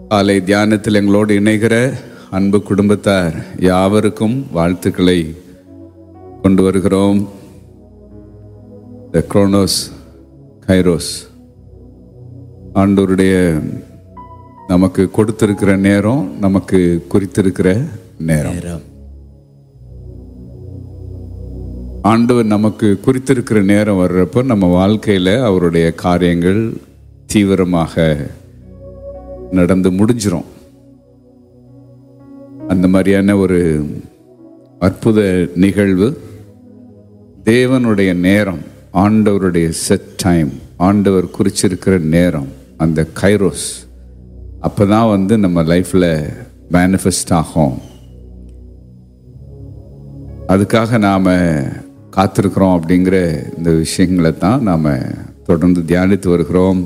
காலை தியானத்தில் எங்களோடு இணைகிற அன்பு குடும்பத்தார் யாவருக்கும் வாழ்த்துக்களை கொண்டு வருகிறோம் த குரோனோஸ் கைரோஸ் ஆண்டவருடைய நமக்கு கொடுத்திருக்கிற நேரம் நமக்கு குறித்திருக்கிற நேரம் நேரம் ஆண்டவர் நமக்கு குறித்திருக்கிற நேரம் வர்றப்போ நம்ம வாழ்க்கையில் அவருடைய காரியங்கள் தீவிரமாக நடந்து முடிஞ்சிரும் அந்த மாதிரியான ஒரு அற்புத நிகழ்வு தேவனுடைய நேரம் ஆண்டவருடைய செட் டைம் ஆண்டவர் குறிச்சிருக்கிற நேரம் அந்த கைரோஸ் அப்போ தான் வந்து நம்ம லைஃப்பில் மேனிஃபெஸ்ட் ஆகும் அதுக்காக நாம் காத்திருக்கிறோம் அப்படிங்கிற இந்த விஷயங்களை தான் நாம் தொடர்ந்து தியானித்து வருகிறோம்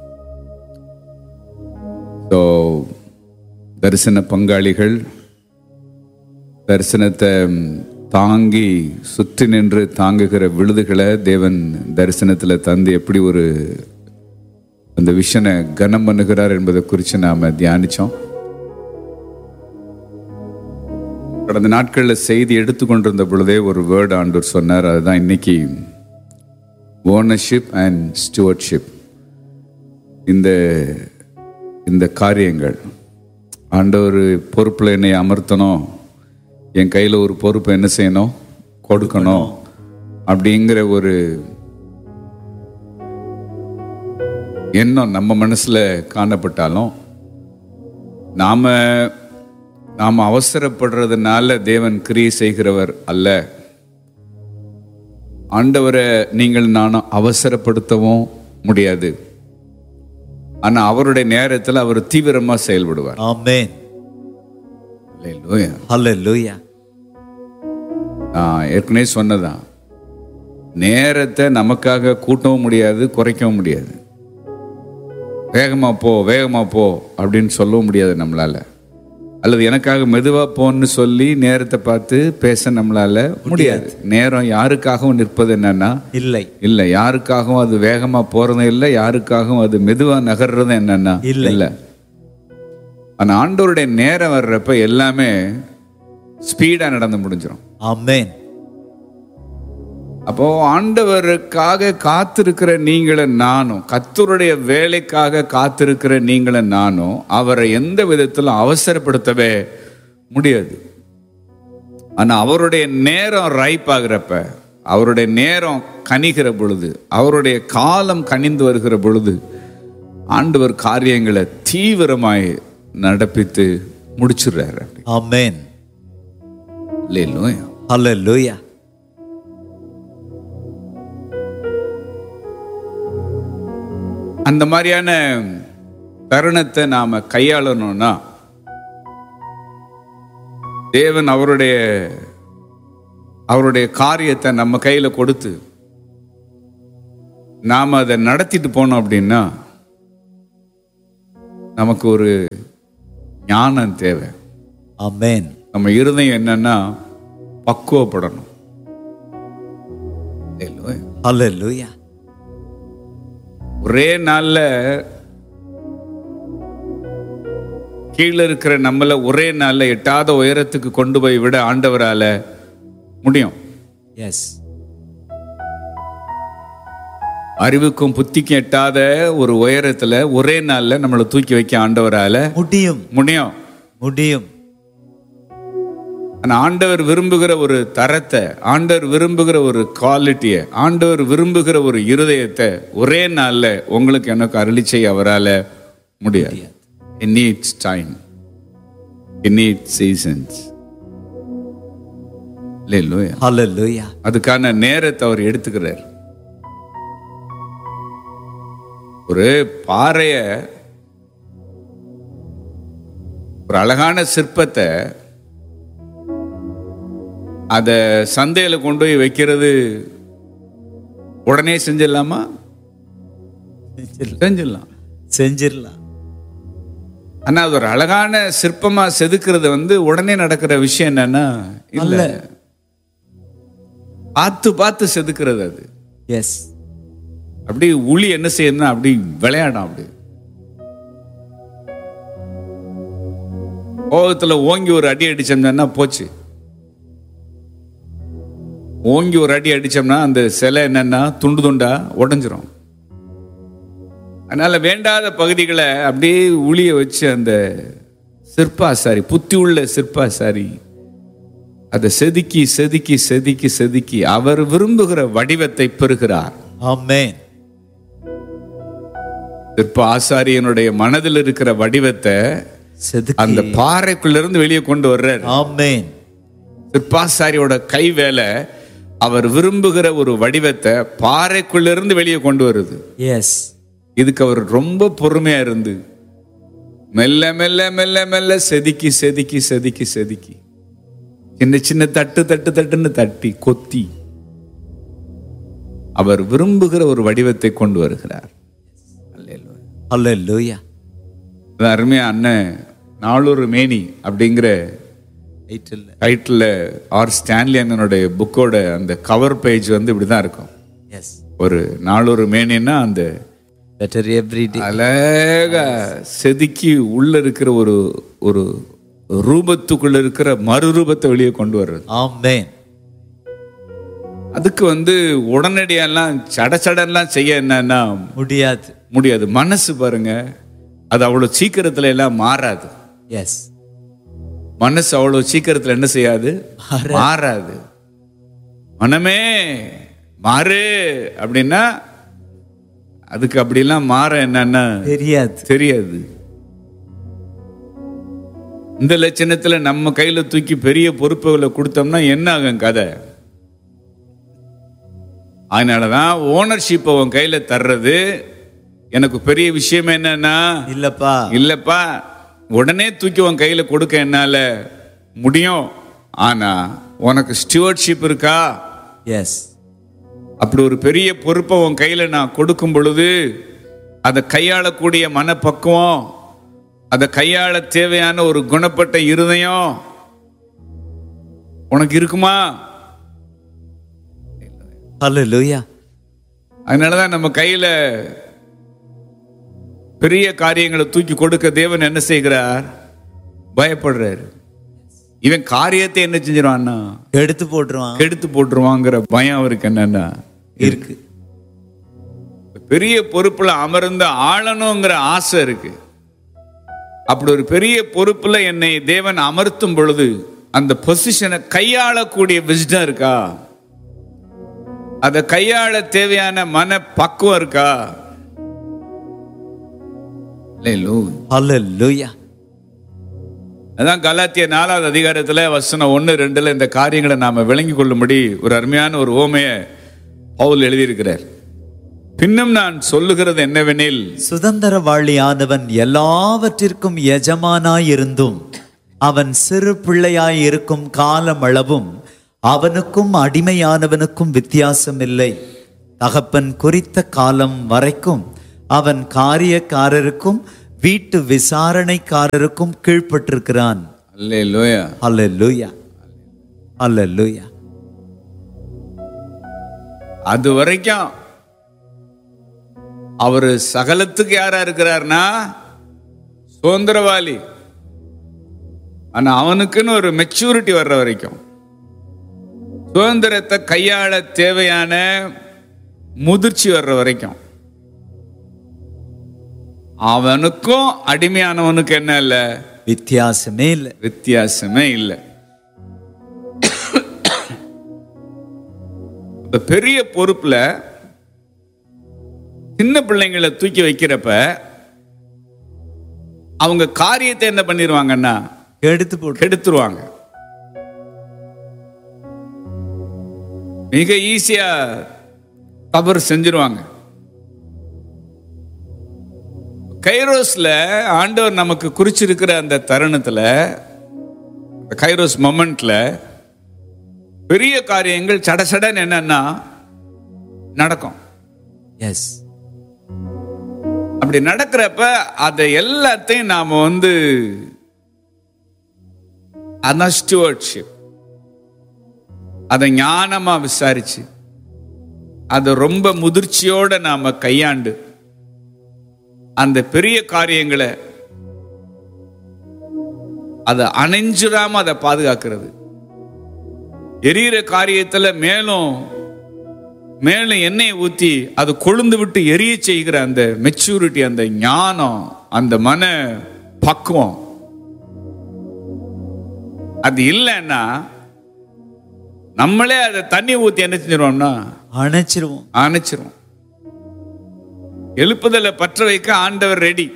ஸோ தரிசன பங்காளிகள் தரிசனத்தை தாங்கி சுற்றி நின்று தாங்குகிற விழுதுகளை தேவன் தரிசனத்தில் தந்து எப்படி ஒரு அந்த விஷனை கனம் பண்ணுகிறார் என்பதை குறித்து நாம் தியானித்தோம் கடந்த நாட்களில் செய்தி எடுத்துக்கொண்டிருந்த பொழுதே ஒரு வேர்டு ஆண்டவர் சொன்னார் அதுதான் இன்னைக்கு ஓனர்ஷிப் அண்ட் ஸ்டுவர்ட்ஷிப் இந்த இந்த காரியங்கள் ஆண்டவர் பொறுப்பில் என்னை அமர்த்தணும் என் கையில் ஒரு பொறுப்பை என்ன செய்யணும் கொடுக்கணும் அப்படிங்கிற ஒரு எண்ணம் நம்ம மனசில் காணப்பட்டாலும் நாம நாம் அவசரப்படுறதுனால தேவன் கிரியை செய்கிறவர் அல்ல ஆண்டவரை நீங்கள் நானும் அவசரப்படுத்தவும் முடியாது ஆனா அவருடைய நேரத்தில் அவர் தீவிரமா செயல்படுவார் ஆமென் Hallelujah. ஹalleluya நான் ஏற்கனவே சொன்னதான் நேரத்தை நமக்காக கூட்டவும் முடியாது குறைக்கவும் முடியாது வேகமா போ வேகமா போ அப்படின்னு சொல்லவும் முடியாது நம்மளால அல்லது எனக்காக மெதுவா போன்னு சொல்லி நேரத்தை பார்த்து பேச நம்மளால முடியாது நேரம் யாருக்காகவும் நிற்பது என்னன்னா இல்லை இல்ல யாருக்காகவும் அது வேகமா போறதும் இல்லை யாருக்காகவும் அது மெதுவா நகர்றதும் என்னன்னா இல்லை. இல்ல ஆனா ஆண்டவருடைய நேரம் வர்றப்ப எல்லாமே ஸ்பீடா நடந்து முடிஞ்சிடும் ஆமென் அப்போ ஆண்டவருக்காக காத்திருக்கிற நீங்களும் நானும் கத்தருடைய வேலைக்காக காத்திருக்கிற நீங்களும் நானும் அவரை எந்த விதத்திலும் அவசரப்படுத்தவே முடியாது ஆனா அவருடைய நேரம் ரைப் ஆகிறப்ப அவருடைய நேரம் கனிகிற பொழுது அவருடைய காலம் கனிந்து வருகிற பொழுது ஆண்டவர் காரியங்களை தீவிரமாய் நடப்பித்து முடிச்சிடுறாரு ஆமென் இல்லையா ஹalleluya அந்த மாதிரியான தருணத்தை நாம கையாளணும்னா தேவன் அவருடைய அவருடைய காரியத்தை நம்ம கையில கொடுத்து நாம அதை நடத்திட்டு போனோம் அப்படின்னா நமக்கு ஒரு ஞானம் தேவை ஆமென் நம்ம இருதயம் என்னன்னா பக்குவப்படணும் இல்லையா? ஹalleluya ஒரே நாள்ல கீழே இருக்கிற நம்மள ஒரே நாள்ல எட்டாத உயரத்துக்கு கொண்டு போய் விட ஆண்டவரால முடியும் எஸ் அறிவுக்கும் புத்திக்கும் எட்டாத ஒரு உயரத்துல ஒரே நாள்ல நம்மளை தூக்கி வைக்க ஆண்டவரால முடியும் முடியும் முடியும் ஆனா ஆண்டவர் விரும்புகிற ஒரு தரத்தை ஆண்டவர் விரும்புகிற ஒரு குவாலிட்டியை ஆண்டவர் விரும்புகிற ஒரு இருதயத்தை ஒரே நாள்ல உங்களுக்கு எனக்கு அருளி செய்ய அவரால முடியாது It needs time. It needs seasons. Hallelujah. ஹalleluya அதுக்கான நேரத்தை அவர் எடுத்துக்கிறார் ஒரு பாறைய ஒரு அழகான சிற்பத்தை அத சந்தையில கொண்டு போய் வைக்கிறது உடனே செஞ்சிடலாமா செஞ்சிடலாம் செஞ்சிரலாம் ஆனா அது ஒரு அழகான சிற்பமா செதுக்கிறது வந்து உடனே நடக்கிற விஷயம் என்னன்னா இல்ல பார்த்து பார்த்து செதுக்கிறது அது எஸ் அப்படி உளி என்ன செய்யணும்னா அப்படி விளையாடும் அப்படி கோபத்துல ஓங்கி ஒரு அடி அடிச்சோம்னா போச்சு ஓங்கி ஒரு அடி அடிச்சோம்னா அந்த சிலை என்னன்னா துண்டு துண்டா உடைஞ்சிரும் அதனால வேண்டாத பகுதிகளை அப்படியே உளிய வச்சு அந்த சிற்பாசாரி புத்தி உள்ள சிற்பாசாரி அதை செதுக்கி செதுக்கி செதுக்கி செதுக்கி அவர் விரும்புகிற வடிவத்தை பெறுகிறார் ஆமென் சிற்ப ஆசாரியனுடைய மனதில் இருக்கிற வடிவத்தை செதுக்கி அந்த பாறைக்குள்ள இருந்து வெளியே கொண்டு வர்றார் ஆமென் சிற்பாசாரியோட கை வேலை அவர் விரும்புகிற ஒரு வடிவத்தை பாறைக்குள்ள இருந்து வெளியே கொண்டு வருது எஸ் இதுக்கு அவர் ரொம்ப பொறுமையா இருந்து மெல்ல மெல்ல மெல்ல மெல்ல செதுக்கி செதுக்கி செதுக்கி செதுக்கி சின்ன சின்ன தட்டு தட்டு தட்டுன்னு தட்டி கொத்தி அவர் விரும்புகிற ஒரு வடிவத்தை கொண்டு வருகிறார் அல்லேலூயா. ஹalleluya அது அருமையா அண்ணன் நாளொரு மேனி அப்படிங்கிற டைட்டில் டைட்டில் ஆர் ஸ்டான்லி அண்ணனுடைய புக்கோட அந்த கவர் பேஜ் வந்து இப்படிதான் இருக்கும் எஸ் ஒரு நாளொரு மேனின்னா அந்த பெட்டர் எவ்ரி டே அழகா செதுக்கி உள்ள இருக்கிற ஒரு ஒரு ரூபத்துக்குள்ள இருக்கிற மறுரூபத்தை வெளியே கொண்டு வர்றது ஆமென் அதுக்கு வந்து உடனடியெல்லாம் சட சடன்லாம் செய்ய என்னன்னா முடியாது முடியாது மனசு பாருங்க அது அவ்வளவு சீக்கிரத்துல எல்லாம் மாறாது எஸ் மனசு அவ்வளவு சீக்கிரத்துல என்ன செய்யாது மாறாது மனமே மாறு அப்படின்னா அதுக்கு அப்படிலாம் மாற என்னன்னா தெரியாது தெரியாது இந்த லட்சணத்துல நம்ம கையில தூக்கி பெரிய பொறுப்புகளை கொடுத்தோம்னா என்ன ஆகும் கதை அதனாலதான் ஓனர்ஷிப் உன் கையில தர்றது எனக்கு பெரிய விஷயம் என்னன்னா இல்லப்பா இல்லப்பா உடனே தூக்கி உன் கையில கொடுக்க என்னால முடியும் ஆனா உனக்கு ஸ்டியூவர்ட்ஷிப் இருக்கா எஸ் அப்படி ஒரு பெரிய பொறுப்பை உன் கையில நான் கொடுக்கும் பொழுது அதை கையாளக்கூடிய மனப்பக்குவம் அதை கையாள தேவையான ஒரு குணப்பட்ட இருதயம் உனக்கு இருக்குமா ஹalleluya அதனாலதான் நம்ம கையில பெரிய காரியங்களை தூக்கி கொடுக்க தேவன் என்ன செய்கிறார் பயப்படுறாரு இவன் காரியத்தை என்ன செஞ்சிருவான்னா எடுத்து போட்டுருவான் கெடுத்து போட்டுருவாங்கிற பயம் அவருக்கு என்னன்னா இருக்கு பெரிய பொறுப்புல அமர்ந்து ஆளணுங்கிற ஆசை இருக்கு அப்படி ஒரு பெரிய பொறுப்புல என்னை தேவன் அமர்த்தும் பொழுது அந்த பொசிஷனை கையாளக்கூடிய விஸ்டம் இருக்கா அதை கையாள தேவையான மன பக்குவம் இருக்கா Hallelujah. ஹalleluya அதான் கலாத்திய நாலாவது அதிகாரத்துல வசனம் ஒன்று ரெண்டுல இந்த காரியங்களை நாம விளங்கி கொள்ளும்படி ஒரு அருமையான ஒரு ஓமைய பவுல் எழுதியிருக்கிறார் பின்னும் நான் சொல்லுகிறது என்னவெனில் சுதந்திரவாளியானவன் எல்லாவற்றிற்கும் எஜமானாயிருந்தும் அவன் சிறு பிள்ளையாய் இருக்கும் காலமளவும் அவனுக்கும் அடிமையானவனுக்கும் வித்தியாசம் இல்லை தகப்பன் குறித்த காலம் வரைக்கும் அவன் காரியக்காரருக்கும் வீட்டு விசாரணைக்காரருக்கும் கீழ்ப்பட்டிருக்கிறான் அல்லேலூயா அல்லேலூயா அல்லேலூயா அது வரைக்கும் அவரு சகலத்துக்கு யாரா இருக்கிறார்னா சுதந்திரவாளி ஆனா அவனுக்குன்னு ஒரு மெச்சூரிட்டி வர்ற வரைக்கும் சுதந்திரத்தை கையாள தேவையான முதிர்ச்சி வர்ற வரைக்கும் அவனுக்கும் அடிமையானவனுக்கு என்ன இல்லை வித்தியாசமே இல்லை வித்தியாசமே இல்லை இப்ப பெரிய பொறுப்புல சின்ன பிள்ளைங்களை தூக்கி வைக்கிறப்ப அவங்க காரியத்தை என்ன பண்ணிடுவாங்கன்னா எடுத்து போட்டு கெடுத்துருவாங்க மிக ஈஸியா தவறு செஞ்சிருவாங்க கைரோஸ்ல ஆண்டவர் நமக்கு குறிச்சிருக்கிற அந்த தருணத்துல அந்த கைரோஸ் மொமெண்ட்ல பெரிய காரியங்கள் சடசடன் என்னன்னா நடக்கும் எஸ் அப்படி நடக்கிறப்ப அதை எல்லாத்தையும் நாம வந்து அதான் ஸ்டுவர்ட்ஷிப் அதை ஞானமா விசாரிச்சு அதை ரொம்ப முதிர்ச்சியோட நாம கையாண்டு அந்த பெரிய காரியங்களை அதை அணைஞ்சிடாம அதை பாதுகாக்கிறது எரியிற காரியத்துல மேலும் மேலும் எண்ணெயை ஊத்தி அது கொழுந்து விட்டு எரிய செய்கிற அந்த மெச்சூரிட்டி அந்த ஞானம் அந்த மன பக்குவம் அது இல்லைன்னா நம்மளே அதை தண்ணி ஊத்தி என்ன செஞ்சிருவோம்னா அணைச்சிருவோம் அணைச்சிரும் எழுப்புதலை பற்ற வைக்க ஆண்டவர் ரெடி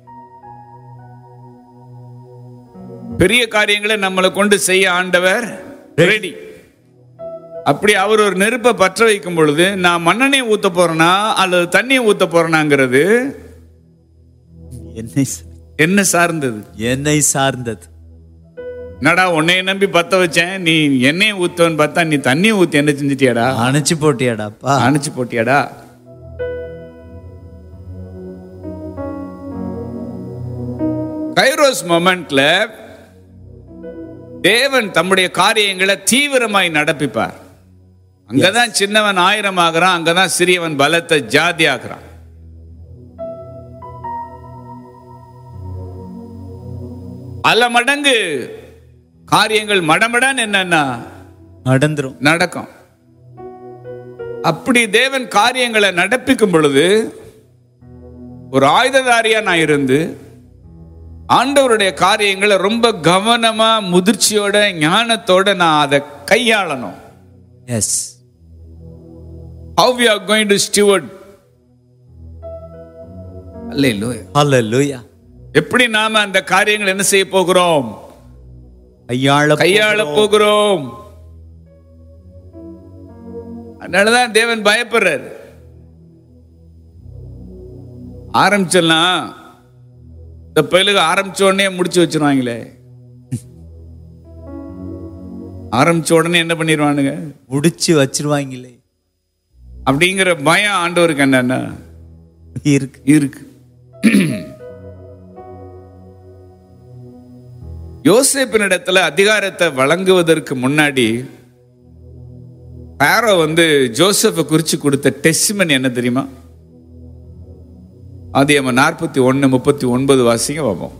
பெரிய காரியங்களை நம்மளை கொண்டு செய்ய ஆண்டவர் ரெடி அப்படி அவர் ஒரு நெருப்பை பற்ற வைக்கும் பொழுது நான் மண்ணெண்ணெய் ஊத்த போறேனா அல்லது தண்ணியை ஊத்த போறேனாங்கிறது என்னை சா- என்ன சார்ந்தது என்னை சார்ந்தது என்னடா உன்னைய நம்பி பத்த வச்சேன் நீ எண்ணெயை ஊத்துவன்னு பார்த்தா நீ தண்ணியை ஊத்தி என்ன செஞ்சிட்டியாடா அணைச்சு போட்டியாடாப்பா அணைச்சு போட்டியாடா கைரோஸ் மொமெண்ட்ல தேவன் தம்முடைய காரியங்களை தீவிரமாய் நடப்பிப்பார் அங்கதான் சின்னவன் ஆயிரம் ஆகிறான் அங்கதான் சிறியவன் பலத்தை ஜாதி ஆகிறான் பல மடங்கு காரியங்கள் மடமடன் என்னன்னா நடந்துரும் நடக்கும் அப்படி தேவன் காரியங்களை நடப்பிக்கும் பொழுது ஒரு ஆயுததாரியா நான் இருந்து ஆண்டவருடைய காரியங்களை ரொம்ப கவனமா முதிர்ச்சியோட ஞானத்தோட நான் அதை கையாளணும் yes how we are going to steward Hallelujah. ஹalleluya எப்படி நாம அந்த காரியங்களை என்ன செய்ய போகிறோம் கையாள கையாள போகிறோம் அதனாலதான் தேவன் பயப்படுறாரு ஆரம்பிச்சிடலாம் இந்த பயிலுக்கு ஆரம்பிச்ச உடனே முடிச்சு வச்சிருவாங்களே ஆரம்பிச்ச உடனே என்ன பண்ணிடுவானுங்க முடிச்சு வச்சிருவாங்களே அப்படிங்கிற பயம் ஆண்டவருக்கு என்னன்னா இருக்கு இருக்கு யோசேப்பினிடத்துல அதிகாரத்தை வழங்குவதற்கு முன்னாடி பாரோ வந்து ஜோசப்பை குறிச்சு கொடுத்த டெஸ்ட்மன் என்ன தெரியுமா அது நம்ம நாற்பத்தி ஒன்னு முப்பத்தி ஒன்பது வாசிங்க பார்ப்போம்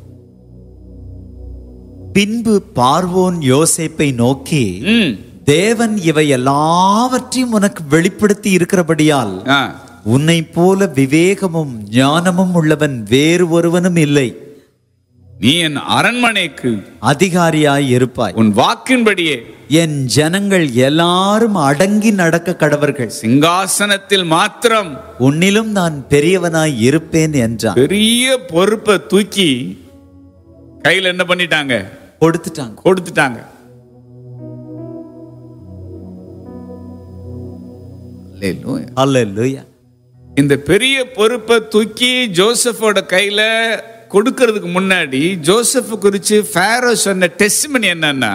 பின்பு பார்வோன் யோசேப்பை நோக்கி ம் தேவன் இவை எல்லாவற்றையும் உனக்கு வெளிப்படுத்தி இருக்கிறபடியால் ஆ உன்னை போல விவேகமும் ஞானமும் உள்ளவன் வேறு ஒருவனும் இல்லை நீ என் அரண்மனைக்கு அதிகாரியாய் இருப்பாய் உன் வாக்கின்படியே என் ஜனங்கள் எல்லாரும் அடங்கி நடக்க கடவர்கள் சிங்காசனத்தில் மாத்திரம் உன்னிலும் நான் பெரியவனாய் இருப்பேன் என்றான் பெரிய பொறுப்பை தூக்கி கையில் என்ன பண்ணிட்டாங்க கொடுத்துட்டாங்க கொடுத்துட்டாங்க Hallelujah. அல்லேலூயா இந்த பெரிய பொறுப்பை தூக்கி ஜோசப்போட கையில கொடுக்கறதுக்கு முன்னாடி ஜோசப் குறிச்சு ஃபேரோ சொன்ன டெஸ்ட்மனி என்னன்னா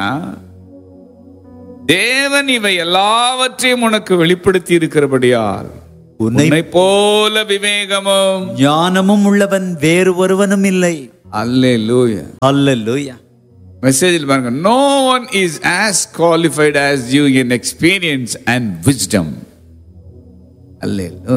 தேவன் இவை எல்லாவற்றையும் உனக்கு வெளிப்படுத்தி இருக்கிறபடியால் உன்னை உன்னை போல விவேகமும் ஞானமும் உள்ளவன் வேறு ஒருவனும் இல்லை அல்லேலூயா அல்லேலூயா மெசேஜில் பாருங்க no one is as qualified as you in experience and wisdom hallelujah